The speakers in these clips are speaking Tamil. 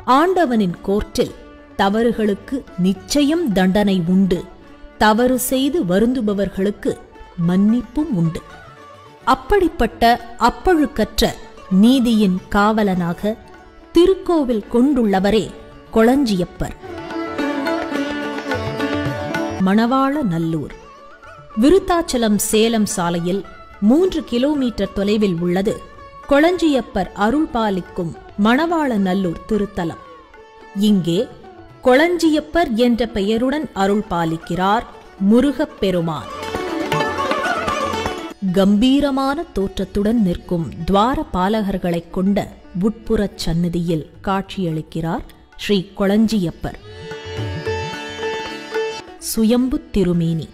ஆண்டவனின் கோர்ட்டில் தவறுகளுக்கு நிச்சயம் தண்டனை உண்டு தவறு செய்து வருந்துபவர்களுக்கு மன்னிப்பும் உண்டு அப்படிப்பட்ட அப்பழுக்கற்ற நீதியின் காவலனாக திருக்கோவில் கொண்டுள்ளவரே கொளஞ்சியப்பர் மணவாள நல்லூர் விருத்தாச்சலம் சேலம் சாலையில் மூன்று கிலோமீட்டர் தொலைவில் உள்ளது கொளஞ்சியப்பர் அருள் பாலிக்கும் மணவாள நல்லூர் திருத்தலம் இங்கே கொளஞ்சியப்பர் என்ற பெயருடன் அருள் பாலிக்கிறார் முருகப் பெருமான் கம்பீரமான தோற்றத்துடன் நிற்கும் துவார பாலகர்களைக் கொண்ட உட்புறச் சந்நிதியில் காட்சியளிக்கிறார் ஸ்ரீ கொளஞ்சியப்பர் சுயம்பு திருமேனி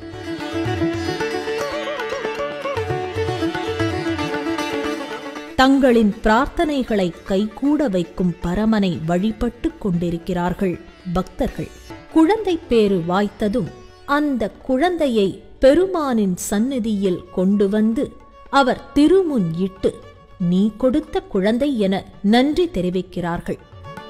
தங்களின் பிரார்த்தனைகளை கைகூட வைக்கும் பரமனை வழிபட்டுக் கொண்டிருக்கிறார்கள் பக்தர்கள் குழந்தை பேறு வாய்த்ததும் அந்த குழந்தையை பெருமானின் சந்நிதியில் கொண்டு வந்து அவர் திருமுன் இட்டு நீ கொடுத்த குழந்தை என நன்றி தெரிவிக்கிறார்கள்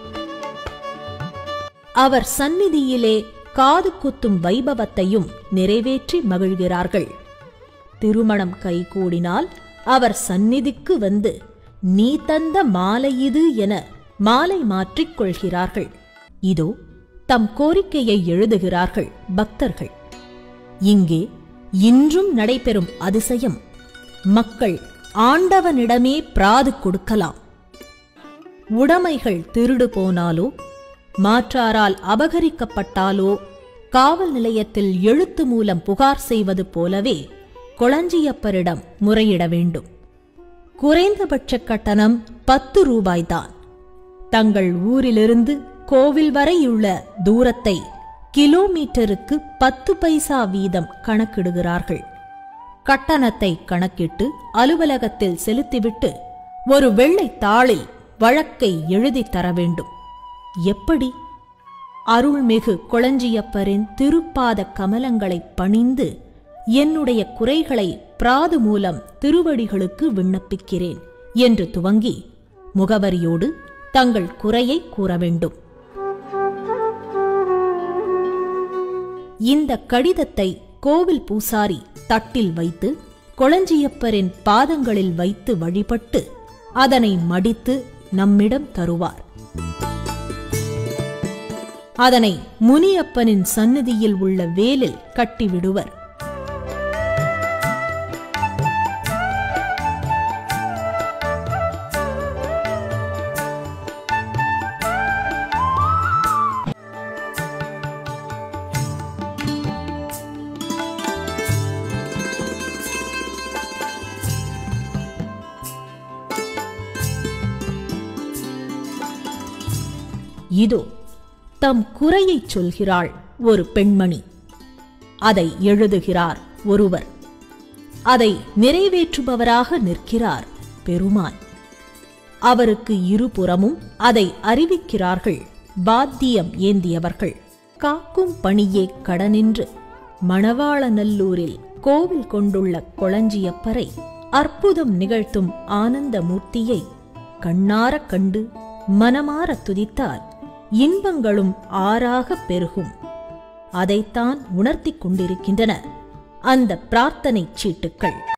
அவர் சந்நிதியிலே காது குத்தும் வைபவத்தையும் நிறைவேற்றி மகிழ்கிறார்கள் திருமணம் கைகூடினால் அவர் சந்நிதிக்கு வந்து நீ தந்த மாலை இது என மாலை மாற்றிக் கொள்கிறார்கள் இதோ தம் கோரிக்கையை எழுதுகிறார்கள் பக்தர்கள் இங்கே இன்றும் நடைபெறும் அதிசயம் மக்கள் ஆண்டவனிடமே பிராது கொடுக்கலாம் உடைமைகள் திருடு போனாலோ மாற்றாரால் அபகரிக்கப்பட்டாலோ காவல் நிலையத்தில் எழுத்து மூலம் புகார் செய்வது போலவே கொளஞ்சியப்பரிடம் முறையிட வேண்டும் குறைந்தபட்ச கட்டணம் பத்து ரூபாய்தான் தங்கள் ஊரிலிருந்து கோவில் வரையுள்ள தூரத்தை கிலோமீட்டருக்கு பத்து பைசா வீதம் கணக்கிடுகிறார்கள் கட்டணத்தை கணக்கிட்டு அலுவலகத்தில் செலுத்திவிட்டு ஒரு வெள்ளை தாளில் வழக்கை எழுதித் தர வேண்டும் எப்படி அருள்மிகு கொளஞ்சியப்பரின் திருப்பாத கமலங்களை பணிந்து என்னுடைய குறைகளை பிராது மூலம் திருவடிகளுக்கு விண்ணப்பிக்கிறேன் என்று துவங்கி முகவரியோடு தங்கள் குறையை கூற வேண்டும் இந்த கடிதத்தை கோவில் பூசாரி தட்டில் வைத்து கொளஞ்சியப்பரின் பாதங்களில் வைத்து வழிபட்டு அதனை மடித்து நம்மிடம் தருவார் அதனை முனியப்பனின் சந்நிதியில் உள்ள வேலில் கட்டிவிடுவர் இதோ தம் குறையைச் சொல்கிறாள் ஒரு பெண்மணி அதை எழுதுகிறார் ஒருவர் அதை நிறைவேற்றுபவராக நிற்கிறார் பெருமான் அவருக்கு இருபுறமும் அதை அறிவிக்கிறார்கள் பாத்தியம் ஏந்தியவர்கள் காக்கும் பணியே கடனின்று மணவாளநல்லூரில் கோவில் கொண்டுள்ள கொளஞ்சியப்பரை அற்புதம் நிகழ்த்தும் ஆனந்த மூர்த்தியை கண்ணாரக் கண்டு மனமார துதித்தால் இன்பங்களும் ஆறாக பெருகும் அதைத்தான் உணர்த்திக் கொண்டிருக்கின்றன அந்த பிரார்த்தனை சீட்டுக்கள்